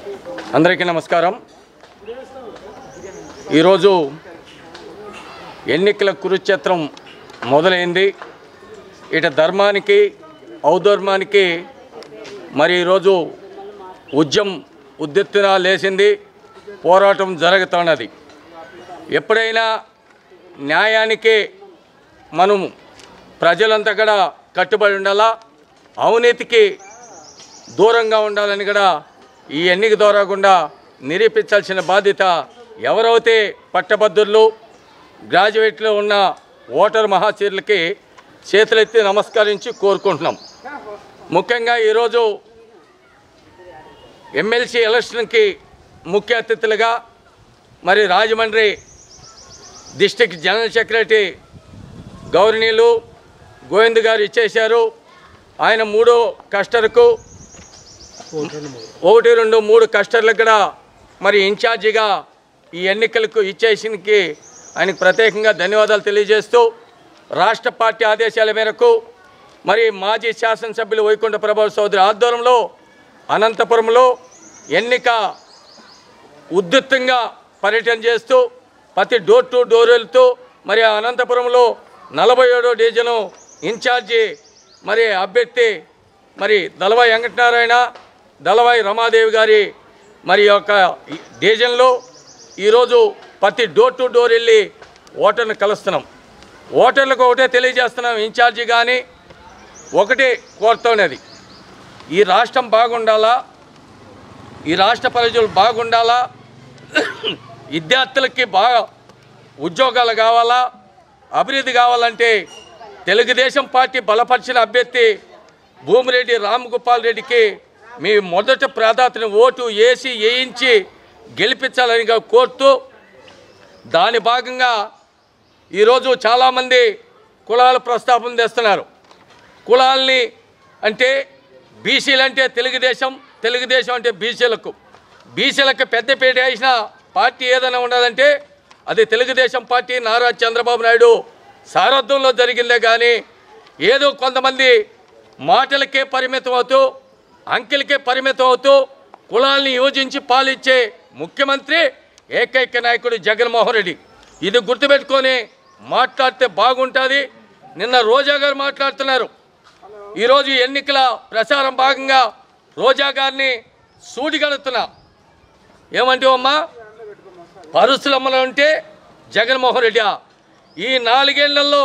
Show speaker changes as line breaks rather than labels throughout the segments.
అందరికీ నమస్కారం ఈరోజు ఎన్నికల కురుక్షేత్రం మొదలైంది ఇటు ధర్మానికి ఔధర్మానికి మరి ఈరోజు ఉద్యమం ఉద్దెత్తున లేచింది పోరాటం జరుగుతున్నది ఎప్పుడైనా న్యాయానికి మనం ప్రజలంతా కూడా కట్టుబడి ఉండాలా అవినీతికి దూరంగా ఉండాలని కూడా ఈ ఎన్నిక ద్వారా గుండా నిరూపించాల్సిన బాధ్యత ఎవరైతే పట్టభద్రులు గ్రాడ్యుయేట్లో ఉన్న ఓటర్ మహాచీరులకి చేతులెత్తి నమస్కరించి కోరుకుంటున్నాం ముఖ్యంగా ఈరోజు ఎమ్మెల్సీ ఎలక్షన్కి ముఖ్య అతిథులుగా మరి రాజమండ్రి డిస్టిక్ జనరల్ సెక్రటరీ గౌరవనీయులు గోవింద్ గారు ఇచ్చేశారు ఆయన మూడో కస్టర్కు ఒకటి రెండు మూడు కస్టర్లకు కూడా మరి ఇన్ఛార్జిగా ఈ ఎన్నికలకు ఇచ్చేసినకి ఆయనకు ప్రత్యేకంగా ధన్యవాదాలు తెలియజేస్తూ రాష్ట్ర పార్టీ ఆదేశాల మేరకు మరి మాజీ శాసనసభ్యులు వైకుంఠ ప్రభావ చౌదరి ఆధ్వర్యంలో అనంతపురంలో ఎన్నిక ఉద్ధృతంగా పర్యటన చేస్తూ ప్రతి డోర్ టు డోర్ వెళ్తూ మరి ఆ అనంతపురంలో నలభై ఏడో డివిజను ఇన్ఛార్జి మరి అభ్యర్థి మరి దళవాయి వెంకటనారాయణ దళవాయి రమాదేవి గారి మరి యొక్క ఈ డివిజన్లో ఈరోజు ప్రతి డోర్ టు డోర్ వెళ్ళి ఓటర్ని కలుస్తున్నాం ఓటర్లకు ఒకటే తెలియజేస్తున్నాం ఇన్ఛార్జి కానీ ఒకటే కోరుతున్నది ఈ రాష్ట్రం బాగుండాలా ఈ రాష్ట్ర ప్రజలు బాగుండాలా విద్యార్థులకి బాగా ఉద్యోగాలు కావాలా అభివృద్ధి కావాలంటే తెలుగుదేశం పార్టీ బలపరిచిన అభ్యర్థి భూమిరెడ్డి రామగోపాల్ రెడ్డికి మీ మొదటి ప్రాధాన్యతను ఓటు వేసి వేయించి గెలిపించాలని కోరుతూ దాని భాగంగా ఈరోజు చాలామంది కులాల ప్రస్తాపన తెస్తున్నారు కులాల్ని అంటే బీసీలు అంటే తెలుగుదేశం తెలుగుదేశం అంటే బీసీలకు బీసీలకు పెద్దపీట వేసిన పార్టీ ఏదైనా ఉన్నదంటే అది తెలుగుదేశం పార్టీ నారా చంద్రబాబు నాయుడు సారథ్యంలో జరిగిందే కానీ ఏదో కొంతమంది మాటలకే పరిమితం అవుతూ అంకెలకే పరిమితం అవుతూ కులాల్ని యోజించి పాలిచ్చే ముఖ్యమంత్రి ఏకైక నాయకుడు జగన్మోహన్ రెడ్డి ఇది గుర్తుపెట్టుకొని మాట్లాడితే బాగుంటుంది నిన్న రోజా గారు మాట్లాడుతున్నారు ఈరోజు ఎన్నికల ప్రచారం భాగంగా రోజా గారిని సూటిగడుతున్నా ఏమంటే అమ్మా పరుశులమ్మలో ఉంటే జగన్మోహన్ రెడ్డి ఈ నాలుగేళ్లలో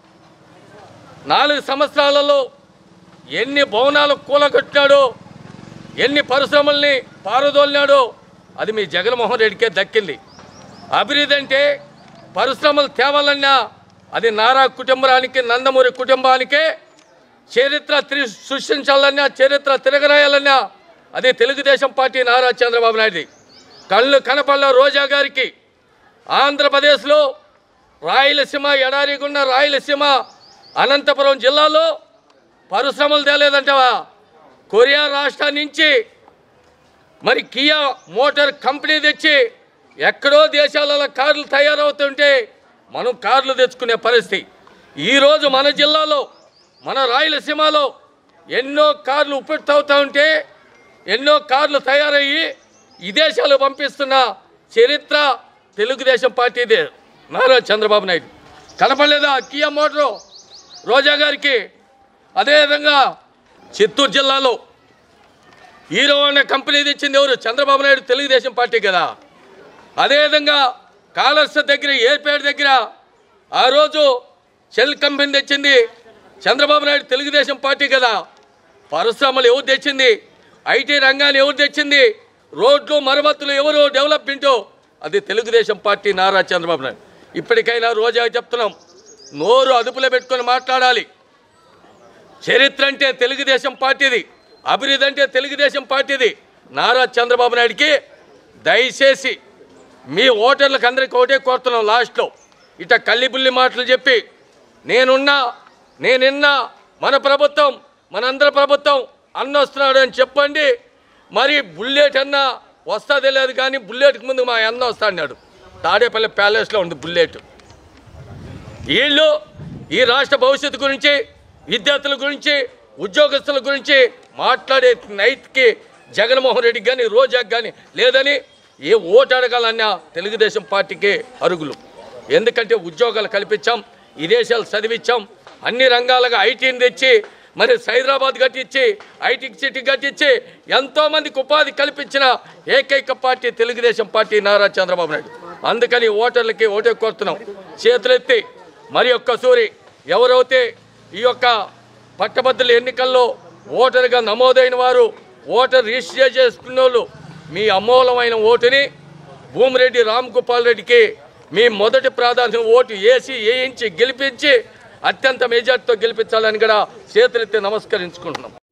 నాలుగు సంవత్సరాలలో ఎన్ని భవనాలు కూలగొట్టినాడో ఎన్ని పరిశ్రమల్ని పారదోలినాడో అది మీ జగన్మోహన్ రెడ్డికే దక్కింది అభివృద్ధి అంటే పరిశ్రమలు తేవాలన్నా అది నారా కుటుంబానికి నందమూరి కుటుంబానికే చరిత్ర త్రి సృష్టించాలన్నా చరిత్ర తిరగరాయాలన్నా అది తెలుగుదేశం పార్టీ నారా చంద్రబాబు నాయుడు కళ్ళు కనపల్ల రోజా గారికి ఆంధ్రప్రదేశ్లో రాయలసీమ ఎడారిగున్న రాయలసీమ అనంతపురం జిల్లాలో పరిశ్రమలు తేలేదంటావా కొరియా రాష్ట్రం నుంచి మరి కియా మోటార్ కంపెనీ తెచ్చి ఎక్కడో దేశాలలో కార్లు తయారవుతుంటే మనం కార్లు తెచ్చుకునే పరిస్థితి ఈరోజు మన జిల్లాలో మన రాయలసీమలో ఎన్నో కార్లు ఉపయుక్త అవుతూ ఉంటే ఎన్నో కార్లు తయారయ్యి విదేశాలు పంపిస్తున్న చరిత్ర తెలుగుదేశం పార్టీదే నారా చంద్రబాబు నాయుడు కనపడలేదా కియా మోటారు రోజా గారికి అదేవిధంగా చిత్తూరు జిల్లాలో హీరో అనే కంపెనీ తెచ్చింది ఎవరు చంద్రబాబు నాయుడు తెలుగుదేశం పార్టీ కదా అదేవిధంగా కాలర్స్ దగ్గర ఏర్పేట దగ్గర ఆ రోజు సెల్ కంపెనీ తెచ్చింది చంద్రబాబు నాయుడు తెలుగుదేశం పార్టీ కదా పరిశ్రమలు ఎవరు తెచ్చింది ఐటీ రంగాన్ని ఎవరు తెచ్చింది రోడ్లు మరమ్మతులు ఎవరు డెవలప్మెంటు అది తెలుగుదేశం పార్టీ నారా చంద్రబాబు నాయుడు ఇప్పటికైనా రోజా చెప్తున్నాం నోరు అదుపులో పెట్టుకొని మాట్లాడాలి చరిత్ర అంటే తెలుగుదేశం పార్టీది అభివృద్ధి అంటే తెలుగుదేశం పార్టీది నారా చంద్రబాబు నాయుడికి దయచేసి మీ ఓటర్లకు అందరికీ ఒకటే కోరుతున్నాం లాస్ట్లో ఇట కల్లిబుల్లి మాటలు చెప్పి నేనున్నా నేనున్నా మన ప్రభుత్వం మనందరి ప్రభుత్వం అన్న వస్తున్నాడు అని చెప్పండి మరి బుల్లెట్ అన్న వస్తా తెలియదు కానీ బుల్లెట్కి ముందు మా అన్న వస్తా అన్నాడు తాడేపల్లి ప్యాలెస్లో ఉంది బుల్లెట్ వీళ్ళు ఈ రాష్ట్ర భవిష్యత్తు గురించి విద్యార్థుల గురించి ఉద్యోగస్తుల గురించి మాట్లాడే నైట్కి జగన్మోహన్ రెడ్డికి కానీ రోజాకి కానీ లేదని ఏ ఓటు అడగాలన్నా తెలుగుదేశం పార్టీకే అరుగులు ఎందుకంటే ఉద్యోగాలు కల్పించాం ఈ దేశాలు చదివించాం అన్ని రంగాలుగా ఐటీని తెచ్చి మరి హైదరాబాద్ కట్టించి ఐటీ సిటీ కట్టించి ఎంతోమందికి ఉపాధి కల్పించిన ఏకైక పార్టీ తెలుగుదేశం పార్టీ నారా చంద్రబాబు నాయుడు అందుకని ఓటర్లకి ఓటే కోరుతున్నాం చేతులెత్తి మరి ఒక్కసూరి ఎవరైతే ఈ యొక్క పట్టభద్రుల ఎన్నికల్లో ఓటరుగా నమోదైన వారు ఓటర్ రిజిస్టర్ చేసుకున్న వాళ్ళు మీ అమూలమైన ఓటుని భూమిరెడ్డి రామ్ గోపాల్ రెడ్డికి మీ మొదటి ప్రాధాన్యం ఓటు వేసి వేయించి గెలిపించి అత్యంత మెజార్టీతో గెలిపించాలని కూడా చేతులెత్తి నమస్కరించుకుంటున్నాం